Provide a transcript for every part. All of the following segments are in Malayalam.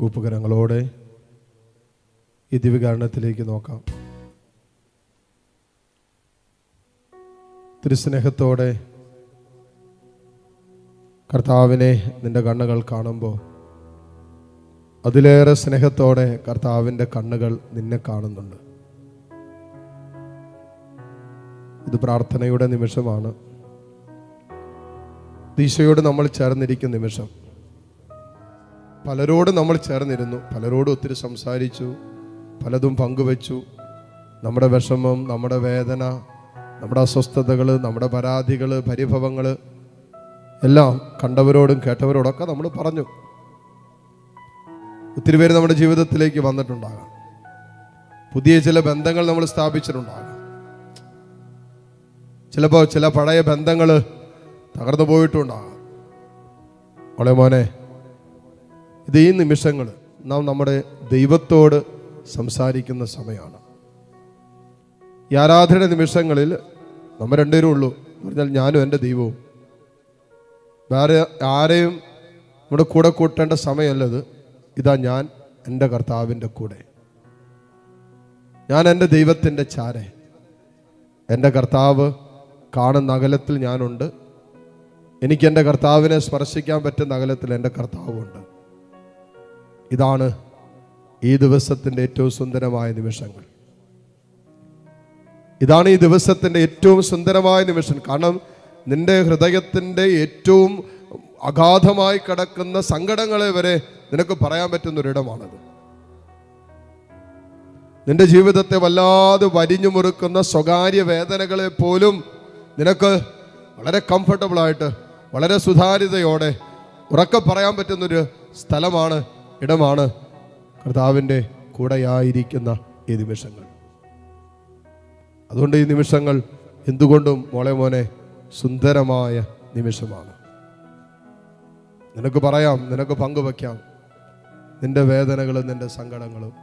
കൂപ്പുകരങ്ങളോടെ ഈ ദിവ്യകാരണത്തിലേക്ക് നോക്കാം തിരുസ്നേഹത്തോടെ കർത്താവിനെ നിന്റെ കണ്ണുകൾ കാണുമ്പോൾ അതിലേറെ സ്നേഹത്തോടെ കർത്താവിൻ്റെ കണ്ണുകൾ നിന്നെ കാണുന്നുണ്ട് ഇത് പ്രാർത്ഥനയുടെ നിമിഷമാണ് ഈശോയോട് നമ്മൾ ചേർന്നിരിക്കുന്ന നിമിഷം പലരോടും നമ്മൾ ചേർന്നിരുന്നു പലരോടും ഒത്തിരി സംസാരിച്ചു പലതും പങ്കുവച്ചു നമ്മുടെ വിഷമം നമ്മുടെ വേദന നമ്മുടെ അസ്വസ്ഥതകൾ നമ്മുടെ പരാതികൾ പരിഭവങ്ങൾ എല്ലാം കണ്ടവരോടും കേട്ടവരോടൊക്കെ നമ്മൾ പറഞ്ഞു ഒത്തിരി പേര് നമ്മുടെ ജീവിതത്തിലേക്ക് വന്നിട്ടുണ്ടാകാം പുതിയ ചില ബന്ധങ്ങൾ നമ്മൾ സ്ഥാപിച്ചിട്ടുണ്ടാകാം ചിലപ്പോൾ ചില പഴയ ബന്ധങ്ങൾ തകർന്നു പോയിട്ടുണ്ടാകാം മോളെ മോനെ ഇത് ഈ നിമിഷങ്ങൾ നാം നമ്മുടെ ദൈവത്തോട് സംസാരിക്കുന്ന സമയമാണ് ഈ ആരാധന നിമിഷങ്ങളിൽ നമ്മൾ രണ്ടുപേരും ഉള്ളൂ എന്ന് പറഞ്ഞാൽ ഞാനും എൻ്റെ ദൈവവും വേറെ ആരെയും നമ്മുടെ കൂടെ കൂട്ടേണ്ട സമയമല്ലത് ഇതാ ഞാൻ എൻ്റെ കർത്താവിൻ്റെ കൂടെ ഞാൻ എൻ്റെ ദൈവത്തിൻ്റെ ചാരെ എൻ്റെ കർത്താവ് കാണുന്ന അകലത്തിൽ ഞാനുണ്ട് എനിക്ക് എൻ്റെ കർത്താവിനെ സ്പർശിക്കാൻ പറ്റുന്ന അകലത്തിൽ എൻ്റെ കർത്താവുണ്ട് ഇതാണ് ഈ ദിവസത്തിൻ്റെ ഏറ്റവും സുന്ദരമായ നിമിഷങ്ങൾ ഇതാണ് ഈ ദിവസത്തിൻ്റെ ഏറ്റവും സുന്ദരമായ നിമിഷം കാരണം നിന്റെ ഹൃദയത്തിൻ്റെ ഏറ്റവും അഗാധമായി കിടക്കുന്ന സങ്കടങ്ങളെ വരെ നിനക്ക് പറയാൻ പറ്റുന്ന ഒരിടമാണത് നിന്റെ ജീവിതത്തെ വല്ലാതെ വരിഞ്ഞു മുറുക്കുന്ന സ്വകാര്യ വേദനകളെ പോലും നിനക്ക് വളരെ കംഫർട്ടബിൾ ആയിട്ട് വളരെ സുതാര്യതയോടെ ഉറക്കെ പറയാൻ പറ്റുന്നൊരു സ്ഥലമാണ് ഇടമാണ് കർത്താവിൻ്റെ കൂടെയായിരിക്കുന്ന ഈ നിമിഷങ്ങൾ അതുകൊണ്ട് ഈ നിമിഷങ്ങൾ എന്തുകൊണ്ടും മോളെ മോനെ സുന്ദരമായ നിമിഷമാണ് നിനക്ക് പറയാം നിനക്ക് പങ്കുവയ്ക്കാം നിന്റെ വേദനകളും നിന്റെ സങ്കടങ്ങളും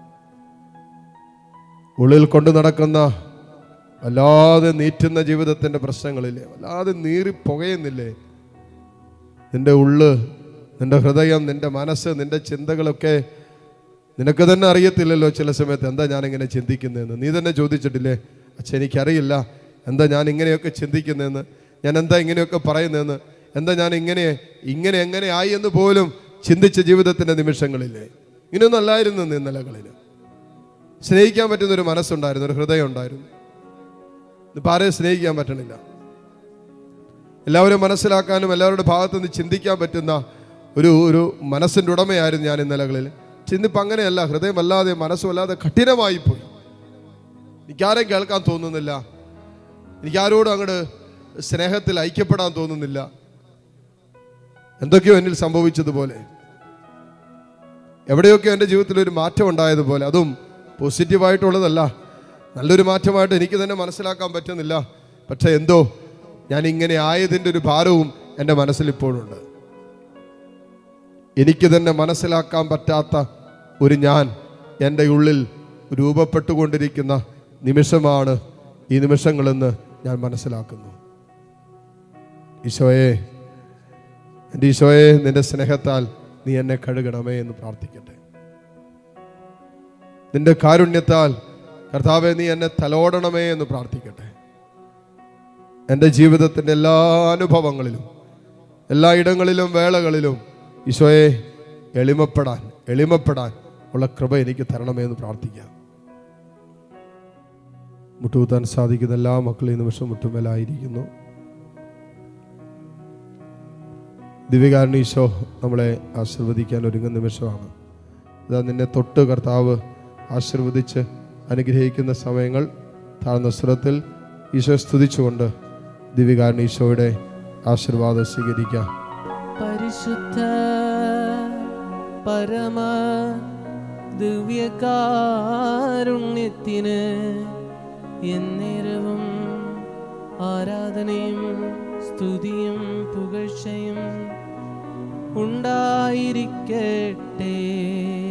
ഉള്ളിൽ കൊണ്ടു നടക്കുന്ന വല്ലാതെ നീറ്റുന്ന ജീവിതത്തിൻ്റെ പ്രശ്നങ്ങളില്ലേ വല്ലാതെ നീറി പുകയുന്നില്ലേ നിന്റെ ഉള്ള് നിന്റെ ഹൃദയം നിന്റെ മനസ്സ് നിന്റെ ചിന്തകളൊക്കെ നിനക്ക് തന്നെ അറിയത്തില്ലല്ലോ ചില സമയത്ത് എന്താ ഞാനിങ്ങനെ ചിന്തിക്കുന്നതെന്ന് നീ തന്നെ ചോദിച്ചിട്ടില്ലേ അച്ഛൻ എനിക്കറിയില്ല എന്താ ഞാൻ ഇങ്ങനെയൊക്കെ ചിന്തിക്കുന്നതെന്ന് ഞാൻ എന്താ ഇങ്ങനെയൊക്കെ പറയുന്നതെന്ന് എന്താ ഞാൻ ഇങ്ങനെ ഇങ്ങനെ എങ്ങനെ ആയി എന്ന് പോലും ചിന്തിച്ച ജീവിതത്തിൻ്റെ നിമിഷങ്ങളില്ലേ ഇങ്ങനെയൊന്നും അല്ലായിരുന്നു നീ നിലകളിൽ സ്നേഹിക്കാൻ പറ്റുന്ന ഒരു മനസ്സുണ്ടായിരുന്നു ഒരു ഹൃദയം ഉണ്ടായിരുന്നു ഇപ്പം ആരെയും സ്നേഹിക്കാൻ പറ്റണില്ല എല്ലാവരും മനസ്സിലാക്കാനും എല്ലാവരുടെ ഭാഗത്തു നിന്ന് ചിന്തിക്കാൻ പറ്റുന്ന ഒരു ഒരു മനസ്സിൻ്റെ ഉടമയായിരുന്നു ഞാൻ ഇന്നലകളിൽ ചിന്തിപ്പം അങ്ങനെയല്ല ഹൃദയം വല്ലാതെ മനസ്സുമല്ലാതെ കഠിനമായി പോയി എനിക്കാരെയും കേൾക്കാൻ തോന്നുന്നില്ല എനിക്കാരോടും അങ്ങോട്ട് സ്നേഹത്തിൽ ഐക്യപ്പെടാൻ തോന്നുന്നില്ല എന്തൊക്കെയോ എന്നിൽ സംഭവിച്ചതുപോലെ എവിടെയൊക്കെ എൻ്റെ ജീവിതത്തിൽ ഒരു മാറ്റം ഉണ്ടായതുപോലെ അതും പോസിറ്റീവായിട്ടുള്ളതല്ല നല്ലൊരു മാറ്റമായിട്ട് എനിക്ക് തന്നെ മനസ്സിലാക്കാൻ പറ്റുന്നില്ല പക്ഷെ എന്തോ ഞാൻ ഇങ്ങനെ ആയതിൻ്റെ ഒരു ഭാരവും എൻ്റെ മനസ്സിൽ ഇപ്പോഴുണ്ട് എനിക്ക് തന്നെ മനസ്സിലാക്കാൻ പറ്റാത്ത ഒരു ഞാൻ എൻ്റെ ഉള്ളിൽ രൂപപ്പെട്ടുകൊണ്ടിരിക്കുന്ന നിമിഷമാണ് ഈ നിമിഷങ്ങളെന്ന് ഞാൻ മനസ്സിലാക്കുന്നു ഈശോയെ എൻ്റെ ഈശോയെ നിന്റെ സ്നേഹത്താൽ നീ എന്നെ കഴുകണമേ എന്ന് പ്രാർത്ഥിക്കട്ടെ നിന്റെ കാരുണ്യത്താൽ കർത്താവെ നീ എന്നെ തലോടണമേ എന്ന് പ്രാർത്ഥിക്കട്ടെ എൻ്റെ ജീവിതത്തിൻ്റെ എല്ലാ അനുഭവങ്ങളിലും എല്ലാ ഇടങ്ങളിലും വേളകളിലും ഈശോയെ എളിമപ്പെടാൻ എളിമപ്പെടാൻ ഉള്ള കൃപ എനിക്ക് തരണമേ എന്ന് പ്രാർത്ഥിക്കാം മുട്ടുകുത്താൻ സാധിക്കുന്ന എല്ലാ മക്കളും ഈ നിമിഷം മുട്ടുമേലായിരിക്കുന്നു ദിവ്യകാരണ ഈശോ നമ്മളെ ആശീർവദിക്കാൻ ഒരുങ്ങുന്ന നിമിഷമാണ് ഇതാ നിന്നെ തൊട്ട് കർത്താവ് ആശീർവദിച്ച് അനുഗ്രഹിക്കുന്ന സമയങ്ങൾ താഴ്ന്ന സ്വരത്തിൽ ഈശോ സ്തുതിച്ചുകൊണ്ട് ദിവ്യകാരണ ഈശോയുടെ ആശീർവാദം സ്വീകരിക്കാം പരിശുദ്ധ പരമ ദിവ്യകാരുണ്യത്തിന് എന്നേരവും ആരാധനയും സ്തുതിയും പുകഴ്ചയും ഉണ്ടായിരിക്കട്ടെ